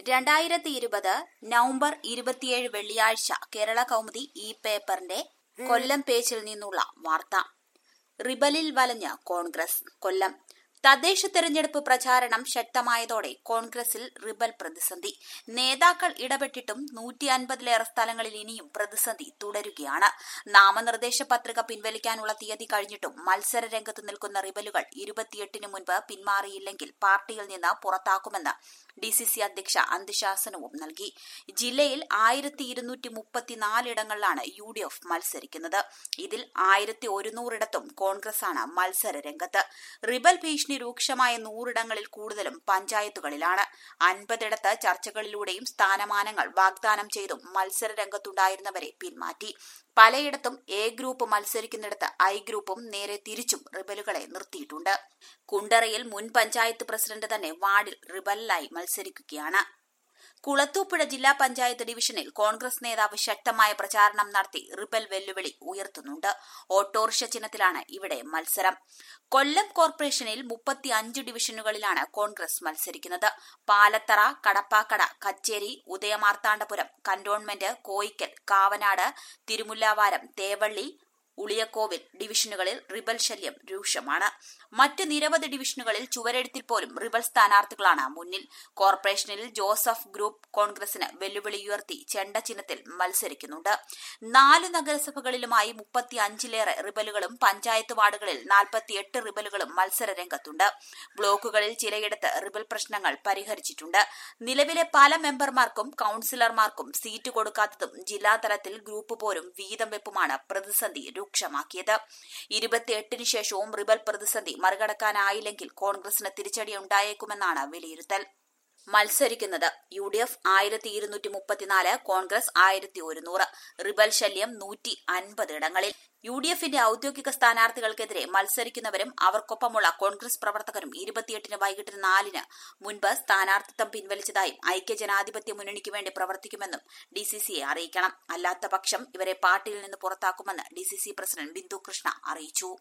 രണ്ടായിരത്തി ഇരുപത് നവംബർ ഇരുപത്തിയേഴ് വെള്ളിയാഴ്ച കേരള കൗമുദി ഈ പേപ്പറിന്റെ കൊല്ലം പേജിൽ നിന്നുള്ള വാർത്ത റിബലിൽ വലഞ്ഞ് കോൺഗ്രസ് കൊല്ലം തദ്ദേശ തെരഞ്ഞെടുപ്പ് പ്രചാരണം ശക്തമായതോടെ കോൺഗ്രസിൽ റിബൽ പ്രതിസന്ധി നേതാക്കൾ ഇടപെട്ടിട്ടും നൂറ്റി അൻപതിലേറെ സ്ഥലങ്ങളിൽ ഇനിയും പ്രതിസന്ധി തുടരുകയാണ് നാമനിർദ്ദേശ പത്രിക പിൻവലിക്കാനുള്ള തീയതി കഴിഞ്ഞിട്ടും മത്സര രംഗത്ത് നിൽക്കുന്ന റിബലുകൾ ഇരുപത്തിയെട്ടിന് മുൻപ് പിന്മാറിയില്ലെങ്കിൽ പാർട്ടിയിൽ നിന്ന് പുറത്താക്കുമെന്ന് ഡിസിസി അധ്യക്ഷ അന്ത്യശാസനവും നൽകി ജില്ലയിൽ ആയിരത്തി ഇരുന്നൂറ്റി മുപ്പത്തിനാലിടങ്ങളിലാണ് യു ഡി എഫ് മത്സരിക്കുന്നത് ഇതിൽ ആയിരത്തി ഒരുന്നൂറിടത്തും കോൺഗ്രസാണ് മത്സര രംഗത്ത് റിബൽ ഭീഷണി രൂക്ഷമായ നൂറിടങ്ങളിൽ കൂടുതലും പഞ്ചായത്തുകളിലാണ് അൻപതിടത്ത് ചർച്ചകളിലൂടെയും സ്ഥാനമാനങ്ങൾ വാഗ്ദാനം ചെയ്തും മത്സര രംഗത്തുണ്ടായിരുന്നവരെ പിന്മാറ്റി പലയിടത്തും എ ഗ്രൂപ്പ് മത്സരിക്കുന്നിടത്ത് ഐ ഗ്രൂപ്പും നേരെ തിരിച്ചും റിബലുകളെ നിർത്തിയിട്ടുണ്ട് കുണ്ടറയിൽ മുൻ പഞ്ചായത്ത് പ്രസിഡന്റ് തന്നെ വാർഡിൽ റിബലിലായി മത്സരിക്കുകയാണ് കുളത്തൂപ്പുഴ ജില്ലാ പഞ്ചായത്ത് ഡിവിഷനിൽ കോൺഗ്രസ് നേതാവ് ശക്തമായ പ്രചാരണം നടത്തി റിബൽ വെല്ലുവിളി ഉയർത്തുന്നുണ്ട് ഓട്ടോറിക്ഷ ചിഹ്നത്തിലാണ് ഇവിടെ മത്സരം കൊല്ലം കോർപ്പറേഷനിൽ മുപ്പത്തി അഞ്ച് ഡിവിഷനുകളിലാണ് കോൺഗ്രസ് മത്സരിക്കുന്നത് പാലത്തറ കടപ്പാക്കട കച്ചേരി ഉദയമാർത്താണ്ഡപുരം കന്റോൺമെന്റ് കോയിക്കൽ കാവനാട് തിരുമുല്ലാവാരം തേവള്ളി ഉളിയക്കോവിൽ ഡിവിഷനുകളിൽ റിബൽ ശല്യം രൂക്ഷമാണ് മറ്റ് നിരവധി ഡിവിഷനുകളിൽ ചുവരെഴുത്തിൽ പോലും റിബൽ സ്ഥാനാർത്ഥികളാണ് മുന്നിൽ കോർപ്പറേഷനിൽ ജോസഫ് ഗ്രൂപ്പ് കോൺഗ്രസിന് വെല്ലുവിളി ഉയർത്തി ചെണ്ട ചിഹ്നത്തിൽ മത്സരിക്കുന്നുണ്ട് നാല് നഗരസഭകളിലുമായി മുപ്പത്തി അഞ്ചിലേറെ റിബലുകളും പഞ്ചായത്ത് വാർഡുകളിൽ നാൽപ്പത്തിയെട്ട് റിബലുകളും മത്സര രംഗത്തുണ്ട് ബ്ലോക്കുകളിൽ ചിലയിടത്ത് റിബൽ പ്രശ്നങ്ങൾ പരിഹരിച്ചിട്ടുണ്ട് നിലവിലെ പല മെമ്പർമാർക്കും കൌൺസിലർമാർക്കും സീറ്റ് കൊടുക്കാത്തതും ജില്ലാതലത്തിൽ ഗ്രൂപ്പ് പോരും വീതം വെപ്പുമാണ് പ്രതിസന്ധി രൂക്ഷമാക്കിയത് ഇരുപത്തിയെട്ടിന് ശേഷവും റിബൽ പ്രതിസന്ധി മറികടക്കാനായില്ലെങ്കിൽ കോൺഗ്രസിന് തിരിച്ചടി ഉണ്ടായേക്കുമെന്നാണ് വിലയിരുത്തൽ മത്സരിക്കുന്നത് യു ഡി എഫ് ആയിരത്തി ഇരുന്നൂറ്റി മുപ്പത്തിനാല് കോൺഗ്രസ് ആയിരത്തി ഒരുന്നൂറ് റിബൽ ശല്യം നൂറ്റി അൻപത് ഇടങ്ങളിൽ യു ഡി എഫിന്റെ ഔദ്യോഗിക സ്ഥാനാർത്ഥികൾക്കെതിരെ മത്സരിക്കുന്നവരും അവർക്കൊപ്പമുള്ള കോൺഗ്രസ് പ്രവർത്തകരും ഇരുപത്തിയെട്ടിന് വൈകിട്ട് നാലിന് മുൻപ് സ്ഥാനാർത്ഥിത്വം പിൻവലിച്ചതായും ഐക്യജനാധിപത്യ മുന്നണിക്ക് വേണ്ടി പ്രവർത്തിക്കുമെന്നും ഡിസിസിയെ അറിയിക്കണം അല്ലാത്ത പക്ഷം ഇവരെ പാർട്ടിയിൽ നിന്ന് പുറത്താക്കുമെന്ന് ഡിസിസി പ്രസിഡന്റ് ബിന്ദു കൃഷ്ണ അറിയിച്ചു